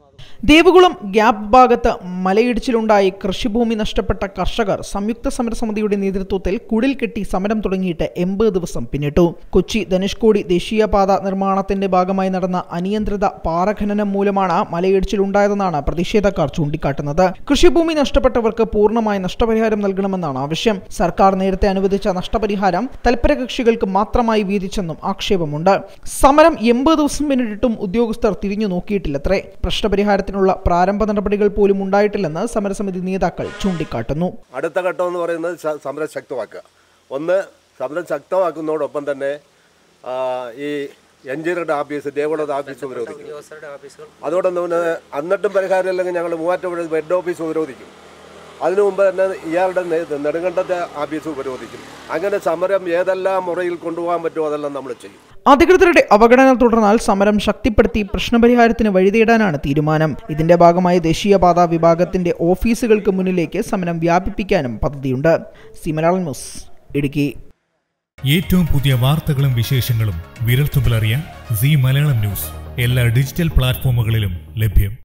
ദേവകുളം gap ഭാഗത്ത് മലയിടിച്ചിലുണ്ടായി കൃഷിഭൂമി നഷ്ടപ്പെട്ട കർഷകർ സംയുക്ത സമരസമിതിയുടെ നേതൃത്വത്തിൽ കുടിൽ കെട്ടി സമരം തുടങ്ങിയിട്ട് എൺപത് ദിവസം പിന്നിട്ടു കൊച്ചി ധനുഷ്കോടി ദേശീയപാത നിർമ്മാണത്തിന്റെ ഭാഗമായി നടന്ന അനിയന്ത്രിത പാറഖനനം മൂലമാണ് മലയിടിച്ചിലുണ്ടായതെന്നാണ് പ്രതിഷേധക്കാർ ചൂണ്ടിക്കാട്ടുന്നത് കൃഷിഭൂമി നഷ്ടപ്പെട്ടവർക്ക് പൂർണ്ണമായ നഷ്ടപരിഹാരം നൽകണമെന്നാണ് ആവശ്യം സർക്കാർ നേരത്തെ അനുവദിച്ച നഷ്ടപരിഹാരം തൽപര കക്ഷികൾക്ക് മാത്രമായി വീതിച്ചെന്നും ആക്ഷേപമുണ്ട് സമരം എൺപത് ദിവസം പിന്നിട്ടിട്ടും ഉദ്യോഗസ്ഥർ തിരിഞ്ഞു നോക്കിയിട്ടില്ലത്രേ പ്രശ്നപരിഹാരത്തിനുള്ള പ്രാരംഭ നടപടികൾ പോലും ഉണ്ടായിട്ടില്ലെന്ന് സമരസമിതി നേതാക്കൾ ചൂണ്ടിക്കാട്ടുന്നു അടുത്ത ഘട്ടം എന്ന് പറയുന്നത് ശ- സമരം ശക്തമാക്കുക ഒന്ന് സമരം ശക്തമാക്കുന്നതോടൊപ്പം തന്നെ ആ, ഈ എഞ്ചിനീയറുടെ ഓഫീസ് ദേവളയുടെ ഓഫീസ് ഉപരോധിക്കും അതോടൊപ്പം തന്നെ എന്നിട്ടും പരിഹാരം ഇല്ലെങ്കിൽ ഞങ്ങൾ മൂവാറ്റുപുഴ ഹെഡ് ഓഫീസ് ഉപരോധിക്കും അതിനു മുമ്പ് തന്നെ ഇയാളുടെ നേ- നെടുങ്കണ്ടത്തെ ഓഫീസ് ഉപരോധിക്കും അങ്ങനെ സമരം ഏതെല്ലാം മുറയിൽ കൊണ്ടുപോകാൻ പറ്റുമോ അതെല്ലാം നമ്മൾ ചെയ്യും അധികൃതരുടെ അവഗണന തുടർന്നാൽ സമരം ശക്തിപ്പെടുത്തി പ്രശ്നപരിഹാരത്തിന് വഴിതേടാനാണ് തീരുമാനം ഇതിന്റെ ഭാഗമായി ദേശീയപാത വിഭാഗത്തിന്റെ ഓഫീസുകൾക്ക് മുന്നിലേക്ക് സമരം വ്യാപിപ്പിക്കാനും പദ്ധതിയുണ്ട് സി മലയാളം ന്യൂസ് ഇടുക്കി ഏറ്റവും പുതിയ വാർത്തകളും വിശേഷങ്ങളും വിരൽത്തുമ്പിലറിയാൻ സി മലയാളം ന്യൂസ് എല്ലാ ഡിജിറ്റൽ പ്ലാറ്റ്ഫോമുകളിലും ലഭ്യം